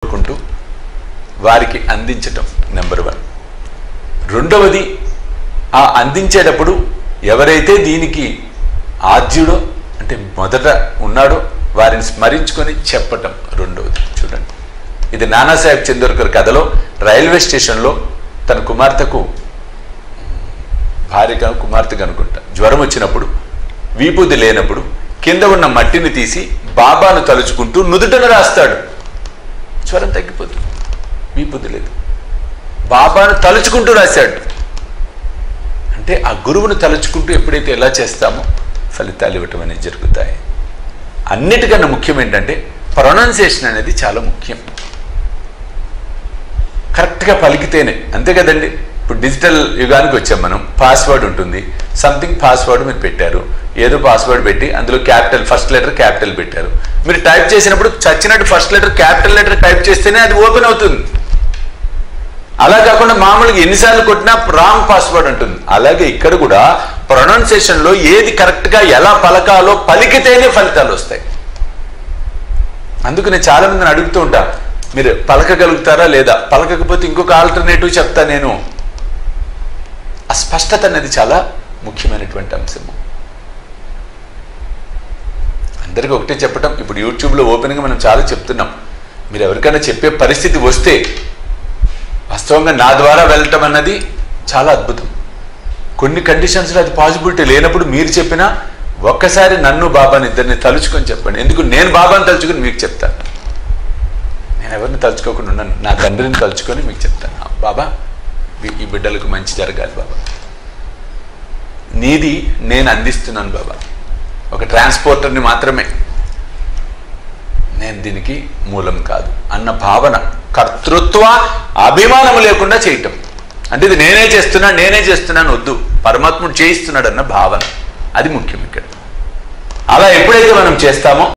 కోరుకుంటూ వారికి అందించటం నెంబర్ వన్ రెండవది ఆ అందించేటప్పుడు ఎవరైతే దీనికి ఆద్యుడో అంటే మొదట ఉన్నాడో వారిని స్మరించుకొని చెప్పటం రెండవది చూడండి ఇది నానాసాహెబ్ చందోర్కర్ కథలో రైల్వే స్టేషన్లో తన కుమార్తెకు భార్యగా కుమార్తెగా అనుకుంటా జ్వరం వచ్చినప్పుడు వీపుది లేనప్పుడు కింద ఉన్న మట్టిని తీసి బాబాను తలుచుకుంటూ నుదుటన రాస్తాడు జ్వరం తగ్గిపోతుంది వీపుది లేదు బాబాను తలుచుకుంటూ రాశాడు అంటే ఆ గురువును తలుచుకుంటూ ఎప్పుడైతే ఎలా చేస్తామో ఫలితాలు ఇవ్వటం అనేది జరుగుతాయి అన్నిటికన్నా ముఖ్యం ఏంటంటే ప్రొనౌన్సియేషన్ అనేది చాలా ముఖ్యం కరెక్ట్గా పలికితేనే అంతే కదండి ఇప్పుడు డిజిటల్ యుగానికి వచ్చాం మనం పాస్వర్డ్ ఉంటుంది సంథింగ్ పాస్వర్డ్ మీరు పెట్టారు ఏదో పాస్వర్డ్ పెట్టి అందులో క్యాపిటల్ ఫస్ట్ లెటర్ క్యాపిటల్ పెట్టారు మీరు టైప్ చేసినప్పుడు చచ్చినట్టు first letter capital letter type చేస్తేనే అది ఓపెన్ అవుతుంది అలా కాకుండా మామూలుగా ఎన్నిసార్లు కొట్టినా రాంగ్ పాస్వర్డ్ ఉంటుంది అలాగే ఇక్కడ కూడా ప్రొనౌన్సియేషన్ లో ఏది కరెక్ట్ గా ఎలా పలకాలో పలికితేనే ఫలితాలు వస్తాయి అందుకు నేను చాలా మందిని అడుగుతూ ఉంటా మీరు పలకగలుగుతారా లేదా పలకకపోతే ఇంకొక ఆల్టర్నేటివ్ చెప్తా నేను ఆ స్పష్టత అనేది చాలా ముఖ్యమైనటువంటి అంశము అందరికీ ఒకటే చెప్పటం ఇప్పుడు యూట్యూబ్లో ఓపెన్గా మనం చాలా చెప్తున్నాం మీరు ఎవరికైనా చెప్పే పరిస్థితి వస్తే వాస్తవంగా నా ద్వారా వెళ్ళటం అన్నది చాలా అద్భుతం కొన్ని కండిషన్స్లో అది పాసిబిలిటీ లేనప్పుడు మీరు చెప్పినా ఒక్కసారి నన్ను బాబాని ఇద్దరిని తలుచుకొని చెప్పండి ఎందుకు నేను బాబాని తలుచుకొని మీకు చెప్తాను నేను ఎవరిని తలుచుకోకుండా ఉన్నాను నా తండ్రిని తలుచుకొని మీకు చెప్తాను "ఆ, బాబా ఈ- ఈ బిడ్డలకు మంచి జరగాలి బాబా నీది నేను అందిస్తున్నాను బాబా ఒక ట్రాన్స్పోర్టర్ని మాత్రమే నేను దీనికి మూలం కాదు అన్న భావన కర్తృత్వ అభిమానం లేకుండా చేయటం అంటే ఇది నేనే చేస్తున్నా నేనే చేస్తున్నాను వద్దు పరమాత్ముడు చేయిస్తున్నాడు అన్న భావన అది ముఖ్యం ఇక్కడ అలా ఎప్పుడైతే మనం చేస్తామో